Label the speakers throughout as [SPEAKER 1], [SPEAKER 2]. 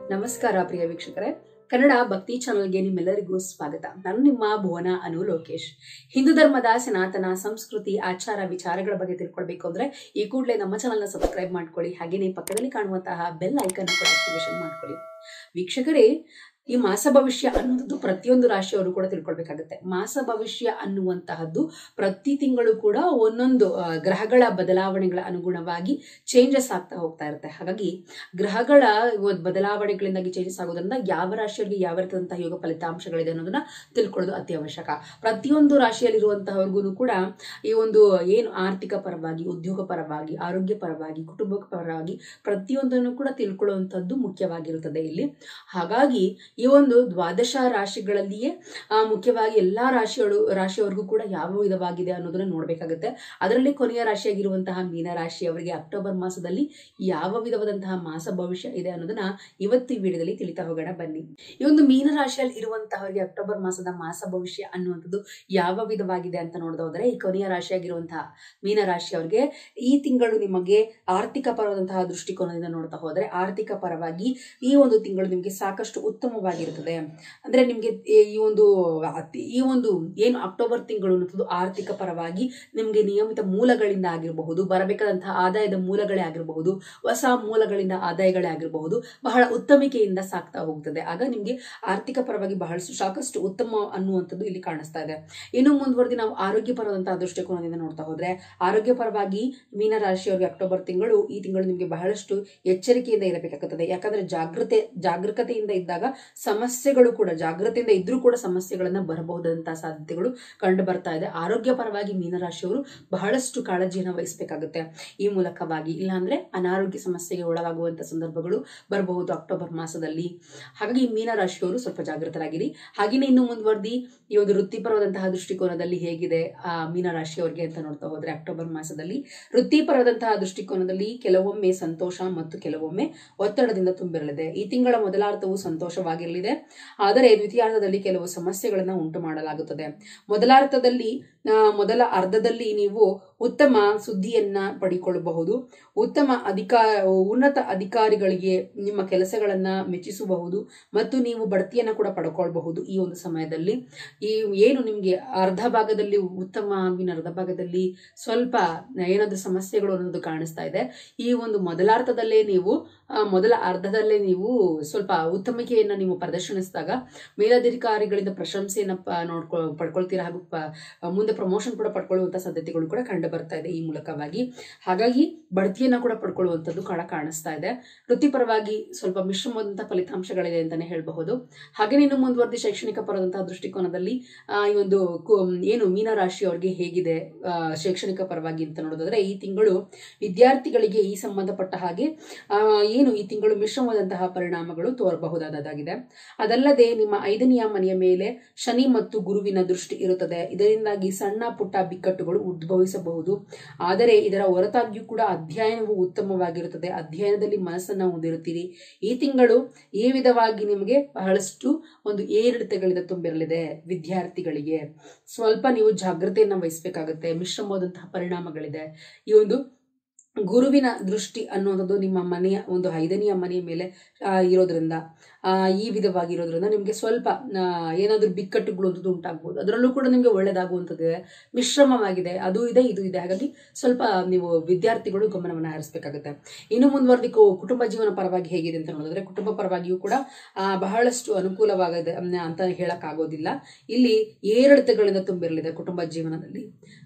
[SPEAKER 1] ನಮಸ್ಕಾರ ಪ್ರಿಯ ವೀಕ್ಷಕರೇ ಕನ್ನಡ ಭಕ್ತಿ ಚಾನಲ್ಗೆ ನಿಮ್ಮೆಲ್ಲರಿಗೂ ಸ್ವಾಗತ ನಾನು ನಿಮ್ಮ ಭುವನ ಅನು ಲೋಕೇಶ್ ಹಿಂದೂ ಧರ್ಮದ ಸನಾತನ ಸಂಸ್ಕೃತಿ ಆಚಾರ ವಿಚಾರಗಳ ಬಗ್ಗೆ ತಿಳ್ಕೊಳ್ಬೇಕು ಅಂದ್ರೆ ಈ ಕೂಡಲೇ ನಮ್ಮ ಚಾನಲ್ನ ಸಬ್ಸ್ಕ್ರೈಬ್ ಮಾಡ್ಕೊಳ್ಳಿ ಹಾಗೆಯೇ ಪಕ್ಕದಲ್ಲಿ ಕಾಣುವಂತಹ ಬೆಲ್ ಐಕನ್ ಕೂಡ ಆಕ್ಟಿವೇಶನ್ ಮಾಡ್ಕೊಳ್ಳಿ ವೀಕ್ಷಕರೇ ಈ ಮಾಸ ಭವಿಷ್ಯ ಅನ್ನೋದು ಪ್ರತಿಯೊಂದು ರಾಶಿಯವರು ಕೂಡ ತಿಳ್ಕೊಳ್ಬೇಕಾಗುತ್ತೆ ಮಾಸ ಭವಿಷ್ಯ ಅನ್ನುವಂತಹದ್ದು ಪ್ರತಿ ತಿಂಗಳು ಕೂಡ ಒಂದೊಂದು ಆ, ಗ್ರಹಗಳ ಬದಲಾವಣೆಗಳ ಅನುಗುಣವಾಗಿ ಚೇಂಜಸ್ ಆಗ್ತಾ ಹೋಗ್ತಾ ಇರುತ್ತೆ ಹಾಗಾಗಿ ಗ್ರಹಗಳ ಒಂದು ಬದಲಾವಣೆಗಳಿಂದಾಗಿ ಚೇಂಜಸ್ ಆಗೋದ್ರಿಂದ ಯಾವ ರಾಶಿಯವರಿಗೆ ಯಾವ ರೀತಿಯಾದಂತಹ ಯೋಗ ಫಲಿತಾಂಶಗಳಿದೆ ಅನ್ನೋದನ್ನ ತಿಳ್ಕೊಳ್ಳೋದು ಅತಿ ಅವಶ್ಯಕ ಪ್ರತಿಯೊಂದು ರಾಶಿಯಲ್ಲಿರುವಂತಹವ್ರಿಗೂ ಕೂಡ ಈ ಒಂದು ಏನು ಆರ್ಥಿಕ ಪರವಾಗಿ ಉದ್ಯೋಗ ಪರವಾಗಿ ಆರೋಗ್ಯ ಪರವಾಗಿ ಕುಟುಂಬ ಪರವಾಗಿ ಪ್ರತಿಯೊಂದನ್ನು ಕೂಡ ತಿಳ್ಕೊಳ್ಳುವಂಥದ್ದು ಮುಖ್ಯವಾಗಿರುತ್ತದೆ ಇಲ್ಲಿ ಹಾಗಾಗಿ ಈ ಒಂದು ದ್ವಾದಶ ರಾಶಿಗಳಲ್ಲಿಯೇ ಆ, ಮುಖ್ಯವಾಗಿ ಎಲ್ಲಾ ರಾಶಿಗಳು ರಾಶಿಯವರಿಗೂ ಕೂಡ ಯಾವ ವಿಧವಾಗಿದೆ ಅನ್ನೋದನ್ನ ನೋಡ್ಬೇಕಾಗುತ್ತೆ ಅದರಲ್ಲಿ ಕೊನೆಯ ರಾಶಿಯಾಗಿರುವಂತಹ ಮೀನ ರಾಶಿಯವರಿಗೆ ಅಕ್ಟೋಬರ್ ಮಾಸದಲ್ಲಿ ಯಾವ ವಿಧವಾದಂತಹ ಮಾಸ ಭವಿಷ್ಯ ಇದೆ ಅನ್ನೋದನ್ನ ಇವತ್ತು ಈ ವಿಡಿಯೋದಲ್ಲಿ ತಿಳಿತಾ ಹೋಗೋಣ ಬನ್ನಿ ಈ ಒಂದು ಮೀನ ರಾಶಿಯಲ್ಲಿ ಇರುವಂತಹವರಿಗೆ ಅಕ್ಟೋಬರ್ ಮಾಸದ ಮಾಸ ಭವಿಷ್ಯ ಅನ್ನುವಂಥದ್ದು ಯಾವ ವಿಧವಾಗಿದೆ ಅಂತ ನೋಡೋದಾದ್ರೆ ಈ ಕೊನೆಯ ರಾಶಿಯಾಗಿರುವಂತಹ ಮೀನ ರಾಶಿಯವರಿಗೆ ಈ ತಿಂಗಳು ನಿಮಗೆ ಆರ್ಥಿಕ ಪರವಾದಂತಹ ದೃಷ್ಟಿಕೋನದಿಂದ ನೋಡ್ತಾ ಹೋದ್ರೆ ಆರ್ಥಿಕ ಪರವಾಗಿ ಈ ಒಂದು ತಿಂಗಳು ನಿಮಗೆ ಸಾಕಷ್ಟು ಉತ್ತಮವಾಗಿರುತ್ತದೆ ಅಂದ್ರೆ ನಿಮ್ಗೆ ಈ- ಈ ಒಂದು ಅತಿ- ಈ ಒಂದು ಏನು ಅಕ್ಟೋಬರ್ ತಿಂಗಳು ಅನ್ನೋದು ಆರ್ಥಿಕ ಪರವಾಗಿ ನಿಮ್ಗೆ ನಿಯಮಿತ ಮೂಲಗಳಿಂದ ಆಗಿರಬಹುದು ಬರಬೇಕಾದಂತಹ ಆದಾಯದ ಮೂಲಗಳೇ ಆಗಿರಬಹುದು ಹೊಸ ಮೂಲಗಳಿಂದ ಆದಾಯಗಳೇ ಆಗಿರಬಹುದು ಬಹಳ ಉತ್ತಮಿಕೆಯಿಂದ ಸಾಕ್ತಾ ಹೋಗ್ತದೆ ಆಗ ನಿಮ್ಗೆ ಆರ್ಥಿಕ ಪರವಾಗಿ ಬಹಳಷ್ಟು ಸಾಕಷ್ಟು ಉತ್ತಮ ಅನ್ನುವಂಥದ್ದು ಇಲ್ಲಿ ಕಾಣಿಸ್ತಾ ಇದೆ ಇನ್ನು ಮುಂದುವರೆದು ನಾವು ಆರೋಗ್ಯ ಪರವಾದಂತಹ ದೃಷ್ಟಿಕೋನದಿಂದ ನೋಡ್ತಾ ಹೋದ್ರೆ ಆರೋಗ್ಯ ಪರವಾಗಿ ಮೀನ ರಾಶಿಯವರಿಗೆ ಅಕ್ಟೋಬರ್ ತಿಂಗಳು ಈ ತಿಂಗಳು ನಿಮಗೆ ಬಹಳಷ್ಟು ಎಚ್ಚರಿಕೆಯಿಂದ ಇರಬೇಕಾಗುತ್ತದೆ ಯಾಕಂದ್ರೆ ಜಾಗೃತೆ ಜಾಗರೂಕತೆಯಿಂದ ಇದ್ದಾಗ ಸಮಸ್ಯೆಗಳು ಕೂಡ ಜಾಗೃತೆಯಿಂದ ಇದ್ರೂ ಕೂಡ ಸಮಸ್ಯೆಗಳನ್ನ ಬರಬಹುದಂತಹ ಸಾಧ್ಯತೆಗಳು ಕಂಡು ಬರ್ತಾ ಇದೆ ಆರೋಗ್ಯ ಪರವಾಗಿ ಮೀನರಾಶಿಯವರು ಬಹಳಷ್ಟು ಕಾಳಜಿಯನ್ನು ವಹಿಸಬೇಕಾಗುತ್ತೆ ಈ ಮೂಲಕವಾಗಿ ಇಲ್ಲಾಂದ್ರೆ ಅನಾರೋಗ್ಯ ಸಮಸ್ಯೆಗೆ ಒಳಗಾಗುವಂತ ಸಂದರ್ಭಗಳು ಬರಬಹುದು ಅಕ್ಟೋಬರ್ ಮಾಸದಲ್ಲಿ ಹಾಗಾಗಿ ಮೀನರಾಶಿಯವರು ಸ್ವಲ್ಪ ಜಾಗೃತರಾಗಿರಿ ಹಾಗೆಯೇ ಇನ್ನು ಮುಂದುವರೆದಿ ಈ ಒಂದು ವೃತ್ತಿಪರವಾದಂತಹ ದೃಷ್ಟಿಕೋನದಲ್ಲಿ ಹೇಗಿದೆ ಆ ಮೀನರಾಶಿಯವರಿಗೆ ಅಂತ ನೋಡ್ತಾ ಹೋದ್ರೆ ಅಕ್ಟೋಬರ್ ಮಾಸದಲ್ಲಿ ವೃತ್ತಿಪರವಾದಂತಹ ದೃಷ್ಟಿಕೋನದಲ್ಲಿ ಕೆಲವೊಮ್ಮೆ ಸಂತೋಷ ಮತ್ತು ಕೆಲವೊಮ್ಮೆ ಒತ್ತಡದಿಂದ ತುಂಬಿರಲಿದೆ ಈ ತಿಂಗಳ ಮೊದಲಾರ್ಧವು ಸಂತೋಷವಾಗಿರಲಿದೆ ಆದರೆ ದ್ವಿತೀಯಾರ್ಧದಲ್ಲಿ ಕೆಲವು ಸಮಸ್ಯೆಗಳನ್ನ ಉಂಟು ಮಾಡಲಾಗುತ್ತದೆ ಮೊದಲಾರ್ಧದಲ್ಲಿ ಆ, ಮೊದಲ ಅರ್ಧದಲ್ಲಿ ನೀವು ಉತ್ತಮ ಸುದ್ದಿಯನ್ನ ಪಡಿಕೊಳ್ಳಬಹುದು ಉತ್ತಮ ಅಧಿಕಾರ ಉನ್ನತ ಅಧಿಕಾರಿಗಳಿಗೆ ನಿಮ್ಮ ಕೆಲಸಗಳನ್ನ ಮೆಚ್ಚಿಸಬಹುದು ಮತ್ತು ನೀವು ಬಡ್ತಿಯನ್ನ ಕೂಡ ಪಡ್ಕೊಳ್ಬಹುದು ಈ ಒಂದು ಸಮಯದಲ್ಲಿ ಈ ಏನು ನಿಮ್ಗೆ ಅರ್ಧ ಭಾಗದಲ್ಲಿ ಉತ್ತಮ ಇನ್ನು ಅರ್ಧ ಭಾಗದಲ್ಲಿ ಸ್ವಲ್ಪ ಏನಾದ್ರೂ ಸಮಸ್ಯೆಗಳು ಅನ್ನೋದು ಕಾಣಿಸ್ತಾ ಇದೆ ಈ ಒಂದು ಮೊದಲಾರ್ಧದಲ್ಲೇ ನೀವು ಆ, ಮೊದಲ ಅರ್ಧದಲ್ಲೇ ನೀವು ಸ್ವಲ್ಪ ಉತ್ತಮಿಕೆಯನ್ನ ನೀವು ಪ್ರದರ್ಶನಿಸಿದಾಗ ಮೇಲಧಿಕಾರಿಗಳಿಂದ ಪ್ರಶಂಸೆಯನ್ನ ಪ- ನೋಡ್ಕೊ ಪಡ್ಕೊಳ್ತೀರಾ ಹಾಗೂ ಪ- ಮುಂದೆ ಪ್ರಮೋಷನ್ ಕೂಡ ಪಡ್ಕೊಳ್ಳುವಂತ ಸಾಧ್ಯತೆಗಳು ಕೂಡ ಕಂಡು ಬರ್ತಾ ಇದೆ ಈ ಮೂಲಕವಾಗಿ ಹಾಗಾಗಿ ಬಡ್ತಿಯನ್ನ ಕೂಡ ಪಡ್ಕೊಳ್ಳುವಂಥದ್ದು ಕಾಣ ಕಾಣಿಸ್ತಾ ಇದೆ ವೃತ್ತಿಪರವಾಗಿ ಸ್ವಲ್ಪ ಮಿಶ್ರವಾದಂತಹ ಫಲಿತಾಂಶಗಳಿದೆ ಅಂತಾನೆ ಹೇಳಬಹುದು ಹಾಗೆ ಇನ್ನು ಮುಂದುವರೆದ ಶೈಕ್ಷಣಿಕ ಪರದಂತಹ ದೃಷ್ಟಿಕೋನದಲ್ಲಿ ಆ, ಈ ಒಂದು ಕು- ಏನು ಮೀನ ರಾಶಿಯವರಿಗೆ ಹೇಗಿದೆ ಆ, ಶೈಕ್ಷಣಿಕ ಪರವಾಗಿ ಅಂತ ನೋಡೋದಾದ್ರೆ ಈ ತಿಂಗಳು ವಿದ್ಯಾರ್ಥಿಗಳಿಗೆ ಈ ಸಂಬಂಧಪಟ್ಟ ಹಾಗೆ ಆ, ಏನು ಈ ತಿಂಗಳು ಮಿಶ್ರವಾದಂತಹ ಪರಿಣಾಮಗಳು ತೋರಬಹುದಾದದಾಗಿದೆ ಅದಲ್ಲದೆ ನಿಮ್ಮ ಐದನೆಯ ಮನೆಯ ಮೇಲೆ ಶನಿ ಮತ್ತು ಗುರುವಿನ ದೃಷ್ಟಿ ಇರುತ್ತದೆ ಇದರಿಂದಾಗಿ ಸಣ್ಣ ಪುಟ್ಟ ಬಿಕ್ಕಟ್ಟುಗಳು ಉದ್ಭವಿಸಬಹುದು ಆದರೆ ಇದರ ಹೊರತಾಗಿಯೂ ಕೂಡ ಅಧ್ಯಯನವು ಉತ್ತಮವಾಗಿರುತ್ತದೆ ಅಧ್ಯಯನದಲ್ಲಿ ಮನಸ್ಸನ್ನ ಹೊಂದಿರುತ್ತೀರಿ ಈ ತಿಂಗಳು ಈ ವಿಧವಾಗಿ ನಿಮಗೆ ಬಹಳಷ್ಟು ಒಂದು ಏರಿಳಿತಗಳಿಂದ ತುಂಬಿರಲಿದೆ ವಿದ್ಯಾರ್ಥಿಗಳಿಗೆ ಸ್ವಲ್ಪ ನೀವು ಜಾಗೃತೆಯನ್ನ ವಹಿಸಬೇಕಾಗುತ್ತೆ ಮಿಶ್ರವಾದಂತಹ ಪರಿಣಾಮಗಳಿದೆ ಈ ಒಂದು ಗುರುವಿನ ದೃಷ್ಟಿ ಅನ್ನುವಂಥದ್ದು ನಿಮ್ಮ ಮನೆಯ ಒಂದು ಐದನೆಯ ಮನೆಯ ಮೇಲೆ ಆ, ಇರೋದ್ರಿಂದ ಆ, ಈ ವಿಧವಾಗಿ ಇರೋದ್ರಿಂದ ನಿಮಗೆ ಸ್ವಲ್ಪ ಆ, ಏನಾದ್ರೂ ಬಿಕ್ಕಟ್ಟುಗಳು ಅನ್ನೋದು ಉಂಟಾಗ್ಬೋದು ಅದರಲ್ಲೂ ಕೂಡ ನಿಮಗೆ ಒಳ್ಳೇದಾಗುವಂಥದ್ದು ಇದೆ ಮಿಶ್ರಮವಾಗಿದೆ ಅದು ಇದೆ ಇದು ಇದೆ ಹಾಗಾಗಿ ಸ್ವಲ್ಪ ನೀವು ವಿದ್ಯಾರ್ಥಿಗಳು ಗಮನವನ್ನು ಹರಿಸಬೇಕಾಗುತ್ತೆ ಇನ್ನು ಮುಂದುವರೆದಿ ಕುಟುಂಬ ಜೀವನ ಪರವಾಗಿ ಹೇಗಿದೆ ಅಂತ ನೋಡಿದ್ರೆ ಕುಟುಂಬ ಪರವಾಗಿಯೂ ಕೂಡ ಆ, ಬಹಳಷ್ಟು ಅನುಕೂಲವಾಗಿದೆ ಅಮ್, ಅಂತ ಹೇಳಕ್ಕಾಗೋದಿಲ್ಲ ಇಲ್ಲಿ ಏರಿಳಿತಗಳಿಂದ ತುಂಬಿರಲಿದೆ ಕುಟುಂಬ ಜೀವನದಲ್ಲಿ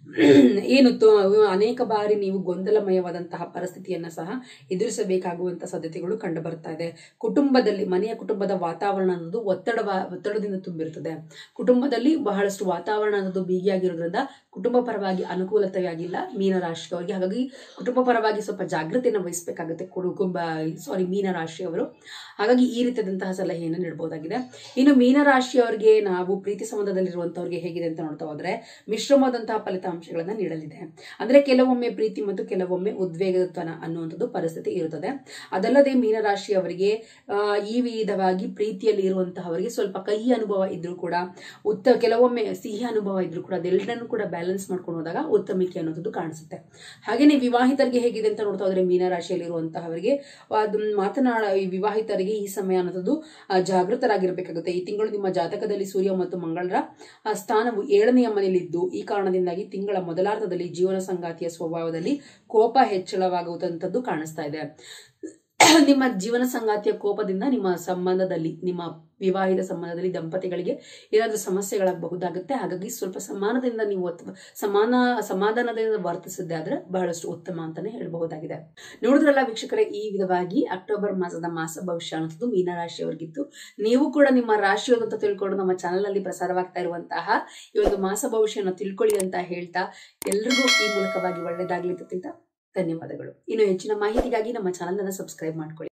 [SPEAKER 1] ಏನು ತೋ- ಅನೇಕ ಬಾರಿ ನೀವು ಗೊಂದಲಮಯವಾದಂತಹ ಪರಿಸ್ಥಿತಿಯನ್ನ ಸಹ ಎದುರಿಸಬೇಕಾಗುವಂತ ಸಾಧ್ಯತೆಗಳು ಕಂಡು ಬರ್ತಾ ಇದೆ ಕುಟುಂಬದಲ್ಲಿ ಮನೆಯ ಕುಟುಂಬದ ವಾತಾವರಣ ಅನ್ನೋದು ಒತ್ತಡ ಒತ್ತಡದಿಂದ ತುಂಬಿರುತ್ತದೆ ಕುಟುಂಬದಲ್ಲಿ ಬಹಳಷ್ಟು ವಾತಾವರಣ ಅನ್ನೋದು ಬಿಗಿಯಾಗಿರೋದ್ರಿಂದ ಕುಟುಂಬ ಪರವಾಗಿ ಅನುಕೂಲತೆಯಾಗಿಲ್ಲ ಮೀನರಾಶಿಯವರಿಗೆ ಹಾಗಾಗಿ ಕುಟುಂಬ ಪರವಾಗಿ ಸ್ವಲ್ಪ ಜಾಗೃತಿಯನ್ನು ವಹಿಸಬೇಕಾಗುತ್ತೆ ಕುಟುಂಬ ಸಾರಿ ಮೀನರಾಶಿಯವರು ಹಾಗಾಗಿ ಈ ರೀತಿಯಾದಂತಹ ಸಲಹೆಯನ್ನು ನೀಡಬಹುದಾಗಿದೆ ಇನ್ನು ಮೀನರಾಶಿಯವರಿಗೆ ನಾವು ಪ್ರೀತಿ ಸಂಬಂಧದಲ್ಲಿರುವಂತವ್ರಿಗೆ ಹೇಗಿದೆ ಅಂತ ನೋಡ್ತಾ ಹೋದ್ರೆ ಮಿಶ್ರವಾದಂತಹ ಫಲಿತಾಂಶಗಳನ್ನ ನೀಡಲಿದೆ ಅಂದ್ರೆ ಕೆಲವೊಮ್ಮೆ ಪ್ರೀತಿ ಮತ್ತು ಕೆಲವೊಮ್ಮೆ ಉದ್ವೇಗತನ ಅನ್ನುವಂಥದ್ದು ಪರಿಸ್ಥಿತಿ ಇರುತ್ತದೆ ಅದಲ್ಲದೆ ಮೀನರಾಶಿಯವರಿಗೆ ಆ, ಈ ವಿಧವಾಗಿ ಪ್ರೀತಿಯಲ್ಲಿ ಇರುವಂತಹವರಿಗೆ ಸ್ವಲ್ಪ ಕಹಿ ಅನುಭವ ಇದ್ರೂ ಕೂಡ ಉತ್ತ ಕೆಲವೊಮ್ಮೆ ಸಿಹಿ ಅನುಭವ ಇದ್ರೂ ಕೂಡ ಅದೆಲ್ಲರನ್ನು ಕೂಡ ಬ್ಯಾಲೆನ್ಸ್ ಮಾಡ್ಕೊಂಡು ಹೋದಾಗ ಉತ್ತಮಿಕೆ ಅನ್ನೋದು ಕಾಣಿಸುತ್ತೆ ಹಾಗೇನೆ ವಿವಾಹಿತರಿಗೆ ಹೇಗಿದೆ ಅಂತ ನೋಡ್ತಾ ಹೋದ್ರೆ ಮೀನರಾಶಿಯಲ್ಲಿ ಇರುವಂತಹವರಿಗೆ ಅದು ಮಾತನಾಡ ಈ ವಿವಾಹಿತರಿಗೆ ಈ ಸಮಯ ಅನ್ನೋದು ಆ, ಜಾಗೃತರಾಗಿರ್ಬೇಕಾಗುತ್ತೆ ಈ ತಿಂಗಳು ನಿಮ್ಮ ಜಾತಕದಲ್ಲಿ ಸೂರ್ಯ ಮತ್ತು ಮಂಗಳರ ಆ, ಸ್ಥಾನವು ಏಳನೆಯ ಮನೆಯಲ್ಲಿದ್ದು ಈ ಕಾರಣದಿಂದಾಗಿ ತಿಂಗಳ ಮೊದಲಾರ್ಧದಲ್ಲಿ ಜೀವನ ಸಂಗಾತಿಯ ಸ್ವಭಾವದಲ್ಲಿ ಕೋಪ ಹೆಚ್ಚಳವಾಗುವಂತದ್ದು ಕಾಣಿಸ್ತಾ ಇದೆ ನಿಮ್ಮ ಜೀವನ ಸಂಗಾತಿಯ ಕೋಪದಿಂದ ನಿಮ್ಮ ಸಂಬಂಧದಲ್ಲಿ ನಿಮ್ಮ ವಿವಾಹಿತ ಸಂಬಂಧದಲ್ಲಿ ದಂಪತಿಗಳಿಗೆ ಏನಾದರೂ ಸಮಸ್ಯೆಗಳಾಗಬಹುದಾಗುತ್ತೆ ಹಾಗಾಗಿ ಸ್ವಲ್ಪ ಸಮಾನದಿಂದ ನೀವು ಅಥವಾ ಸಮಾನ ಸಮಾಧಾನದಿಂದ ವರ್ತಿಸಿದ್ದೆ ಆದ್ರೆ ಬಹಳಷ್ಟು ಉತ್ತಮ ಅಂತಾನೆ ಹೇಳಬಹುದಾಗಿದೆ ನೋಡಿದ್ರಲ್ಲ ವೀಕ್ಷಕರೇ ಈ ವಿಧವಾಗಿ ಅಕ್ಟೋಬರ್ ಮಾಸದ ಮಾಸ ಭವಿಷ್ಯ ಅನ್ನೋದು ಮೀನರಾಶಿಯವರಿಗಿತ್ತು ನೀವು ಕೂಡ ನಿಮ್ಮ ರಾಶಿ ಅಂತ ತಿಳ್ಕೊಂಡು ನಮ್ಮ ಚಾನಲ್ ಅಲ್ಲಿ ಪ್ರಸಾರವಾಗ್ತಾ ಇರುವಂತಹ ಈ ಒಂದು ಮಾಸ ಭವಿಷ್ಯನ ತಿಳ್ಕೊಳ್ಳಿ ಅಂತ ಹೇಳ್ತಾ ಎಲ್ರಿಗೂ ಈ ಮೂಲಕವಾಗಿ ಒಳ್ಳೇದಾಗ್ಲಿ ಅಂತ ತಿಳ್ತಾ ಧನ್ಯವಾದಗಳು ಇನ್ನು ಹೆಚ್ಚಿನ ಮಾಹಿತಿಗಾಗಿ ನಮ್ಮ ಚಾನಲ್ ಅನ್ನು ಸಬ್ಸ್ಕ್ರೈಬ್ ಮಾಡ್ಕೊಳ್ಳಿ